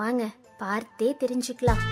வாங்க பார்த்தே தெரிஞ்சுக்கலாம்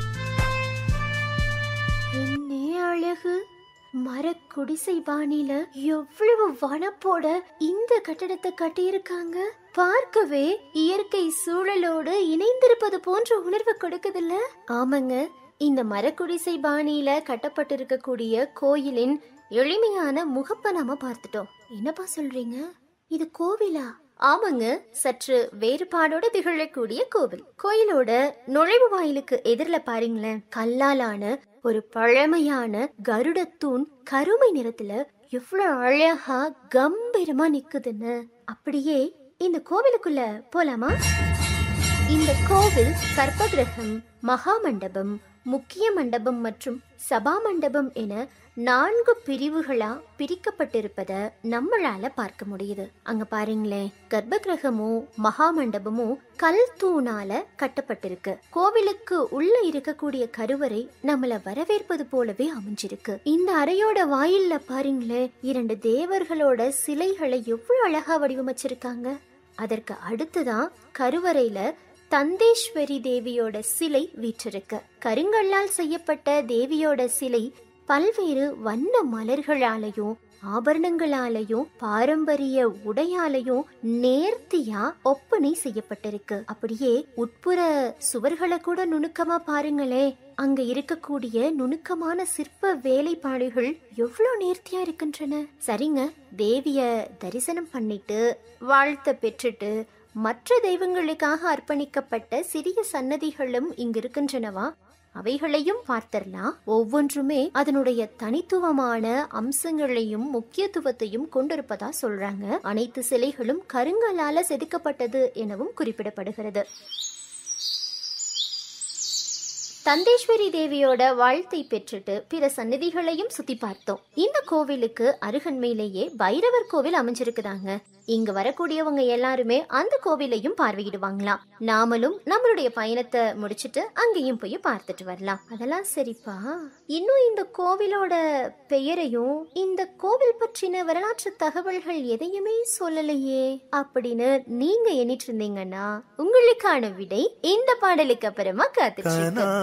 என்ன அழகு மரக்குடிசை பாணியில எவ்வளவு வனப்போட இந்த கட்டடத்தை கட்டியிருக்காங்க பார்க்கவே இயற்கை சூழலோடு இணைந்திருப்பது போன்ற உணர்வு கொடுக்குதுல்ல ஆமாங்க இந்த மரக்குடிசை பாணியில கட்டப்பட்டிருக்கக்கூடிய கோயிலின் எளிமையான முகப்ப நாம பார்த்துட்டோம் என்னப்பா சொல்றீங்க இது கோவிலா ஆமாங்க சற்று வேறுபாடோட திகழக்கூடிய கோவில் கோயிலோட நுழைவு வாயிலுக்கு எதிரில பாருங்களேன் கல்லாலான ஒரு பழமையான கருடத்தூண் கருமை நிறத்துல எவ்வளவு அழகா கம்பீரமா நிக்குதுன்னு அப்படியே இந்த கோவிலுக்குள்ள போலாமா இந்த கோவில் கர்ப்பகிரகம் மகா மண்டபம் முக்கிய மண்டபம் மற்றும் சபா மண்டபம் என நான்கு பிரிவுகளா பிரிக்கப்பட்டிருப்பத நம்மளால பார்க்க முடியுது அங்க பாருங்களேன் கர்ப்பகிரகமும் மகா மண்டபமும் கல் தூணால கட்டப்பட்டிருக்கு கோவிலுக்கு உள்ள இருக்கக்கூடிய கருவறை நம்மள வரவேற்பது போலவே அமைஞ்சிருக்கு இந்த அறையோட வாயில்ல பாருங்களேன் இரண்டு தேவர்களோட சிலைகளை எவ்வளவு அழகா வடிவமைச்சிருக்காங்க அதற்கு அடுத்துதான் கருவறையில தந்தேஸ்வரி தேவியோட சிலை வீற்றிருக்கு கருங்கல்லால் செய்யப்பட்ட தேவியோட சிலை பல்வேறு வண்ண மலர்களாலையும் ஆபரணங்களாலையும் பாரம்பரிய உடையாலையும் நேர்த்தியா ஒப்பனை செய்யப்பட்டிருக்கு அப்படியே உட்புற சுவர்களை கூட நுணுக்கமா பாருங்களே அங்க இருக்கக்கூடிய நுணுக்கமான சிற்ப வேலைப்பாடுகள் எவ்வளவு நேர்த்தியா இருக்கின்றன சரிங்க தேவிய தரிசனம் பண்ணிட்டு வாழ்த்த பெற்றுட்டு மற்ற தெய்வங்களுக்காக அர்ப்பணிக்கப்பட்ட சிறிய சன்னதிகளும் இங்கு இருக்கின்றனவா அவைகளையும் பார்த்தரலாம் ஒவ்வொன்றுமே அதனுடைய தனித்துவமான அம்சங்களையும் முக்கியத்துவத்தையும் கொண்டிருப்பதா சொல்றாங்க அனைத்து சிலைகளும் கருங்கல்லால செதுக்கப்பட்டது எனவும் குறிப்பிடப்படுகிறது தந்தேஸ்வரி தேவியோட வாழ்த்தை பெற்றுட்டு பிற சன்னதிகளையும் சுத்தி பார்த்தோம் இந்த கோவிலுக்கு அருகன்மையிலேயே பைரவர் கோவில் அமைஞ்சிருக்குதாங்க இங்க வரக்கூடியவங்க எல்லாருமே அந்த கோவிலையும் பார்வையிடுவாங்களாம் நாமளும் நம்மளுடைய பயணத்தை முடிச்சிட்டு அங்கேயும் போய் பார்த்துட்டு வரலாம் அதெல்லாம் சரிப்பா இன்னும் இந்த கோவிலோட பெயரையும் இந்த கோவில் பற்றின வரலாற்று தகவல்கள் எதையுமே சொல்லலையே அப்படின்னு நீங்க எண்ணிட்டு இருந்தீங்கன்னா உங்களுக்கான விடை இந்த பாடலுக்கு அப்புறமா காத்துட்டு இருக்கு.